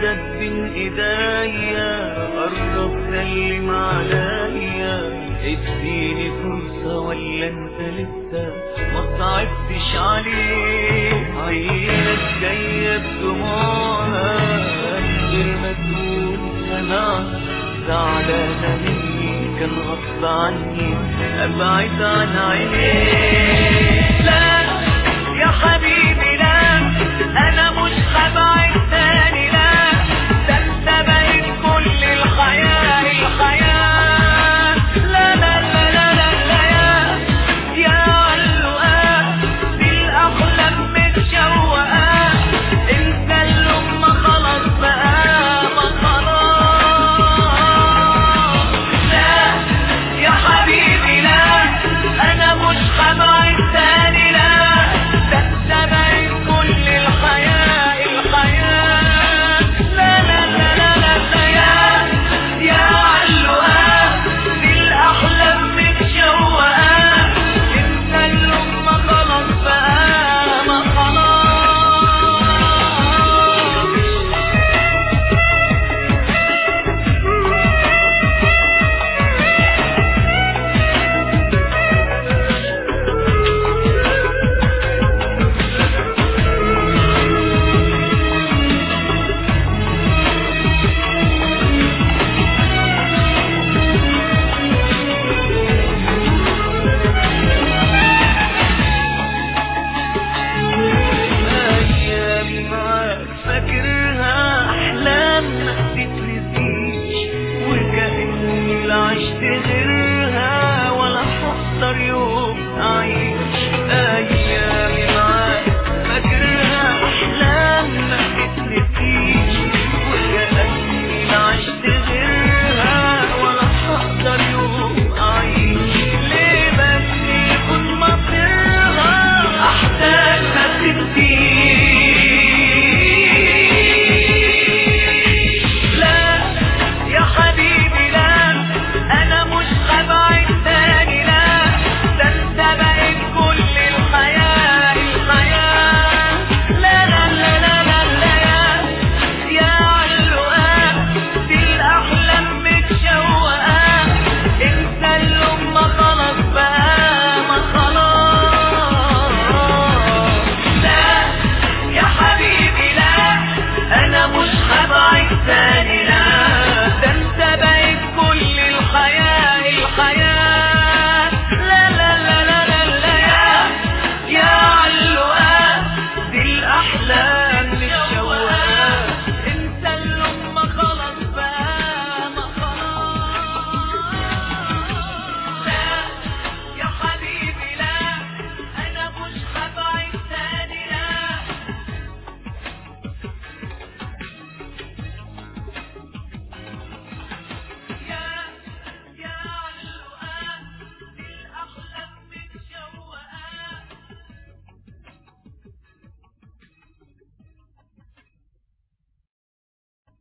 مدد بين ايديا قرب سلم عليا اديني فرصة ولا انت لسه ما صعبتش عليك عينك جاية بدموعها من غير ما تقول سمعها زعلانة مني كان غصب عني ابعد عن عينيك لا يا حبيبي لا انا مش هبعد تاني لا ده انت بقيت كل الحياة الحياة لا لا لا لا لا لا يا يا علقة دي الأحلام متشوقة انت اللي خلاص بقى ما خلاص لا يا حبيبي لا انا مش هبعد تاني لا ده انت بقيت كل الحياة الحياة لا لا لا لا لا لا يا يا علقة دي الأحلام متشوقة انت اللي خلاص بقى ما خلاص ايامي معاك فاكر